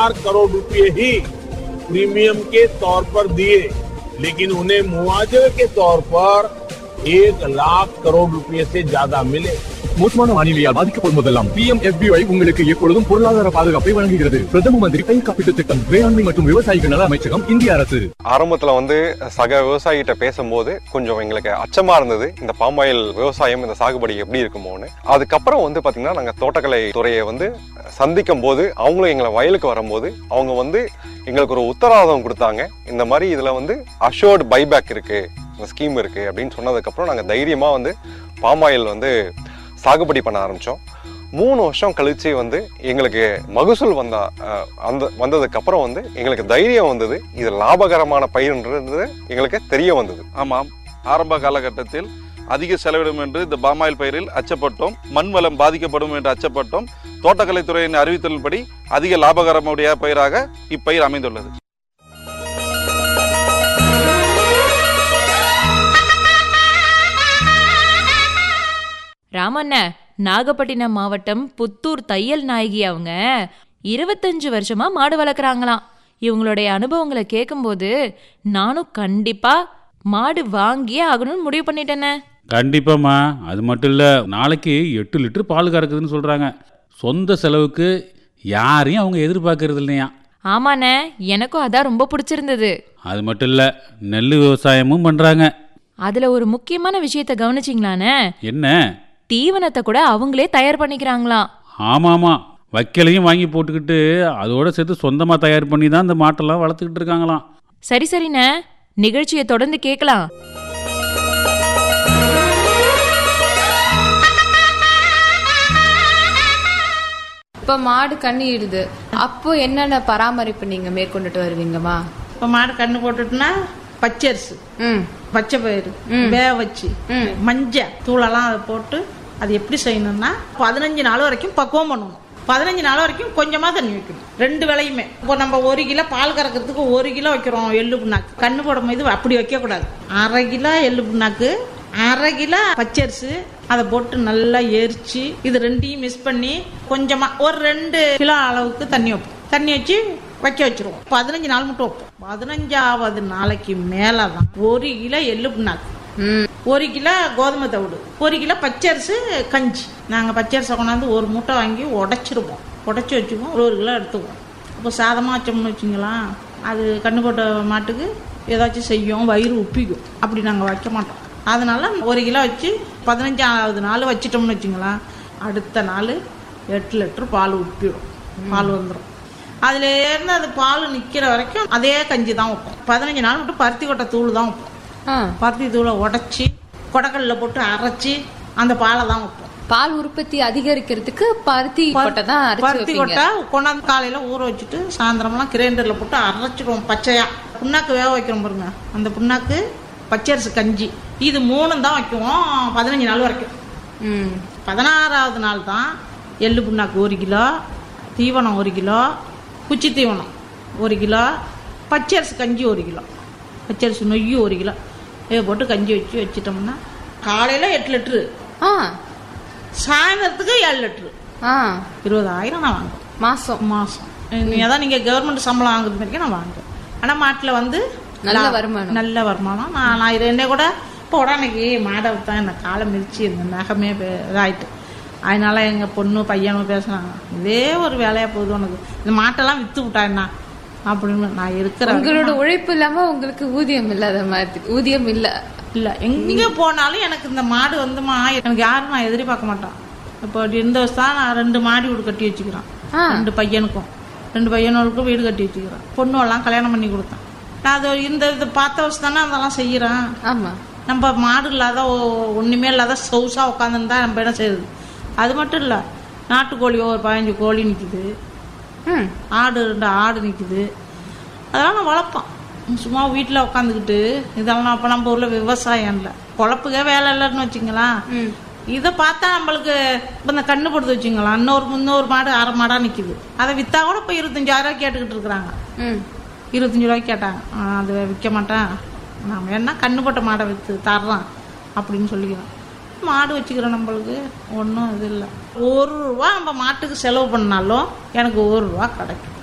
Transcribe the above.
हजार करोड़ रुपए ही प्रीमियम के तौर पर दिए लेकिन उन्हें मुआवजे के तौर पर एक लाख करोड़ रुपए से ज्यादा मिले மோசமான வானிலையால் பாதிக்கப்படும் போதெல்லாம் பிஎம் எஃபிஐ உங்களுக்கு எப்பொழுதும் பொருளாதார பாதுகாப்பை வழங்குகிறது பிரதம மந்திரி பயிர் காப்பீட்டு திட்டம் வேளாண்மை மற்றும் விவசாயிகள் நல அமைச்சகம் இந்திய அரசு ஆரம்பத்தில் வந்து சக விவசாயிகிட்ட பேசும்போது கொஞ்சம் எங்களுக்கு அச்சமா இருந்தது இந்த பாமாயில் விவசாயம் இந்த சாகுபடி எப்படி இருக்குமோன்னு அதுக்கப்புறம் வந்து பாத்தீங்கன்னா நாங்கள் தோட்டக்கலை துறையை வந்து சந்திக்கும் போது அவங்களும் எங்களை வயலுக்கு வரும்போது அவங்க வந்து எங்களுக்கு ஒரு உத்தரவாதம் கொடுத்தாங்க இந்த மாதிரி இதில் வந்து அஷோர்டு பைபேக் இருக்கு இந்த ஸ்கீம் இருக்கு அப்படின்னு சொன்னதுக்கப்புறம் நாங்கள் தைரியமாக வந்து பாமாயில் வந்து சாகுபடி பண்ண ஆரம்பித்தோம் மூணு வருஷம் கழிச்சு வந்து எங்களுக்கு மகசூல் வந்த அஹ், அந்த வந்ததுக்கு அப்புறம் வந்து எங்களுக்கு தைரியம் வந்தது இது லாபகரமான பயிர்ன்றது எங்களுக்கு தெரிய வந்தது ஆமாம் ஆரம்ப காலகட்டத்தில் அதிக செலவிடும் என்று இந்த பாமாயில் பயிரில் அச்சப்பட்டோம் மண் வளம் பாதிக்கப்படும் என்று அச்சப்பட்டோம் தோட்டக்கலைத்துறையின் அறிவித்தலின்படி அதிக லாபகரமுடைய பயிராக இப்பயிர் அமைந்துள்ளது ராமண்ண நாகப்பட்டினம் மாவட்டம் புத்தூர் தையல் நாயகி அவங்க இருபத்தஞ்சு வருஷமா மாடு வளர்க்குறாங்களாம் இவங்களுடைய அனுபவங்களை கேட்கும்போது நானும் கண்டிப்பா மாடு வாங்கியே ஆகணும்னு முடிவு பண்ணிட்டேனே கண்டிப்பாம்மா அது மட்டும் இல்லை நாளைக்கு எட்டு லிட்டர் பால் கறக்குதுன்னு சொல்கிறாங்க சொந்த செலவுக்கு யாரையும் அவங்க எதிர்பார்க்கறது இல்லையா ஆமாண்ணே எனக்கும் அதான் ரொம்ப பிடிச்சிருந்தது அது மட்டும் இல்லை நெல் விவசாயமும் பண்ணுறாங்க அதுல ஒரு முக்கியமான விஷயத்த கவனிச்சிங்களாண்ணே என்ன தீவனத்தை கூட அவங்களே தயார் பண்ணிக்கிறாங்களாம் ஆமாம் ஆமாம் வைக்கலையும் வாங்கி போட்டுக்கிட்டு அதோட சேர்த்து சொந்தமாக தயார் பண்ணி தான் இந்த மாட்டெல்லாம் வளர்த்துக்கிட்டு இருக்காங்களாம் சரி சரிண்ணே நிகழ்ச்சியை தொடர்ந்து கேட்கலாம் இப்ப மாடு கண்ணு இடுது அப்போ என்னென்ன பராமரிப்பு நீங்க மேற்கொண்டுட்டு வருவீங்கம்மா இப்போ மாடு கண்ணு போட்டுட்டுனா பச்சரிசி ம் பச்சை பயிறு வேக வச்சு மஞ்சள் தூளெல்லாம் அதை போட்டு அது எப்படி செய்யணும்னா பதினஞ்சு நாள் வரைக்கும் பக்குவம் பண்ணணும் பதினஞ்சு நாள் வரைக்கும் கொஞ்சமாக தண்ணி வைக்கணும் ரெண்டு வேளையுமே இப்போ நம்ம ஒரு கிலோ பால் கறக்கிறதுக்கு ஒரு கிலோ வைக்கிறோம் எள்ளு புண்ணாக்கு கண்ணு போடும் போது அப்படி வைக்கக்கூடாது அரை கிலோ எள்ளு புண்ணாக்கு அரை கிலோ பச்சரிசி அதை போட்டு நல்லா எரிச்சு இது ரெண்டையும் மிஸ் பண்ணி கொஞ்சமாக ஒரு ரெண்டு கிலோ அளவுக்கு தண்ணி வைப்போம் தண்ணி வச்சு வைக்க வச்சிருவோம் பதினஞ்சு நாள் மட்டும் வைப்போம் பதினஞ்சாவது நாளைக்கு மேலே தான் ஒரு கிலோ எள்ளு புண்ணாக்கு ஒரு கிலோ கோதுமை தவிடு ஒரு கிலோ பச்சரிசி கஞ்சி நாங்கள் பச்சரிசை கொண்டாந்து ஒரு மூட்டை வாங்கி உடைச்சிருப்போம் உடைச்சி வச்சுக்குவோம் ஒரு ஒரு கிலோ எடுத்துக்குவோம் இப்போ சாதமாக வச்சோம்னு வச்சுங்களேன் அது கண்ணு போட்ட மாட்டுக்கு ஏதாச்சும் செய்யும் வயிறு உப்பிக்கும் அப்படி நாங்கள் வைக்க மாட்டோம் அதனால ஒரு கிலோ வச்சு பதினஞ்சாவது நாள் வச்சிட்டோம்னு வச்சுங்களேன் அடுத்த நாள் எட்டு லிட்டர் பால் உப்பிடும் பால் வந்துடும் அதுல இருந்து அது பால் நிற்கிற வரைக்கும் அதே கஞ்சி தான் வைப்போம் பதினஞ்சு நாள் மட்டும் பருத்தி கொட்டை தூள் தான் வைப்போம் ஆ, பருத்தி தூளை உடைச்சி கொடக்கல்ல போட்டு அரைச்சி அந்த பாலை தான் வைப்போம் பால் உற்பத்தி அதிகரிக்கிறதுக்கு பருத்தி கொட்டை தான் அரைச்சு பருத்தி வைப்பீங்க கொட்டை கொண்டாந்து காலையில ஊற வச்சுட்டு சாயந்தரம்லாம் கிரைண்டர்ல போட்டு அரைச்சிடுவோம் பச்சையா புண்ணாக்கு வேக வைக்கிறோம் பாருங்க அந்த புண்ணாக்கு பச்சரிசி கஞ்சி இது மூணும் தான் வைக்குவோம் பதினஞ்சு நாள் வரைக்கும் ம் பதினாறாவது நாள் தான் எள்ளு புண்ணாக்கு ஒரு கிலோ தீவனம் ஒரு கிலோ குச்சி தீவனம் ஒரு கிலோ பச்சரிசி கஞ்சி ஒரு கிலோ பச்சரிசி நொய்யு ஒரு கிலோ இதை போட்டு கஞ்சி வச்சு வச்சிட்டோம்னா காலையில் எட்டு லிட்ரு ஆ சாயந்தரத்துக்கு ஏழு லிட்ரு ஆ இருபதாயிரம் நான் வாங்குவேன் மாசம் மாதம் அதான் நீங்கள் கவர்மெண்ட் சம்பளம் வாங்குறது வரைக்கும் நான் வாங்குவேன் ஆனால் மாட்டில் வந்து நல்ல லா- வருமானம். நல்ல வருமானம் நான் நான் இது என்ன கூட இப்போ உடனேக்கு மாடை தான் இந்த காலை மிதிச்சு இந்த நகமே பே- இதாயிட்டு அதனால எங்கள் பொண்ணு பையனும் பேசுனாங்க இதே ஒரு வேலையாக போகுது உனக்கு இந்த மாட்டெல்லாம் விற்று விட்டாண்ணா அப்படின்னு நான் இருக்கிற உங்களோட உழைப்பு இல்லாம உங்களுக்கு ஊதியம் இல்லாத மாதிரி ஊதியம் இல்ல இல்லை எங்கே போனாலும் எனக்கு இந்த மாடு வந்துமா எனக்கு யாரும் நான் எதிர்பார்க்க மாட்டான் இப்போ இந்த வருஷம் தான் நான் ரெண்டு மாடி வீடு கட்டி வச்சுக்கிறேன் ஆ. ரெண்டு பையனுக்கும் ரெண்டு பையனுக்கும் வீடு கட்டி வச்சுக்கிறேன் பொண்ணுவெல்லாம் கல்யாணம் பண்ணி கொடுத்தேன் நான் அது இந்த இது பார்த்த வருஷம் தானே அதெல்லாம் செய்கிறேன் ஆமா நம்ம மாடு இல்லாத ஒ- ஒண்ணுமே இல்லாத சவுசா உட்காந்துருந்தா நம்ம என்ன செய்யுது அது மட்டும் இல்லை நாட்டுக்கோழி ஒரு பதினஞ்சு கோழி நிற்குது ம் ஆடு ரெண்டு ஆடு நிற்குது அதெல்லாம் நான் வளர்ப்பேன் சும்மா வீட்டில் உட்காந்துக்கிட்டு இதெல்லாம் அப்போ நம்ம ஊரில் விவசாயம் இல்லை பொழப்புக்கே வேலை இல்லைன்னு வச்சுங்களேன் ம் இதை பார்த்தா நம்மளுக்கு இப்போ இந்த கண்ணு போடுது வச்சுங்களேன் இன்னொரு இன்னொரு மாடு அரை மாடாக நிற்கிது அதை விற்றா கூட இப்போ இருபத்தஞ்சாயிரம் கேட்டுக்கிட்டு இருக்கிறாங்க ம் இருபத்தஞ்சு ரூபாய்க்கு கேட்டாங்க ஆ, அது விற்க மாட்டேன் நான் வேணா கண்ணு போட்ட மாடை விற்று தர்றேன் அப்படின்னு சொல்லிக்கிறேன் மாடு வச்சுக்கிறோம் நம்மளுக்கு ஒன்றும் இது இல்லை ஒரு ரூபா நம்ம மாட்டுக்கு செலவு பண்ணாலும் எனக்கு ஒரு ரூபா கிடைக்கும்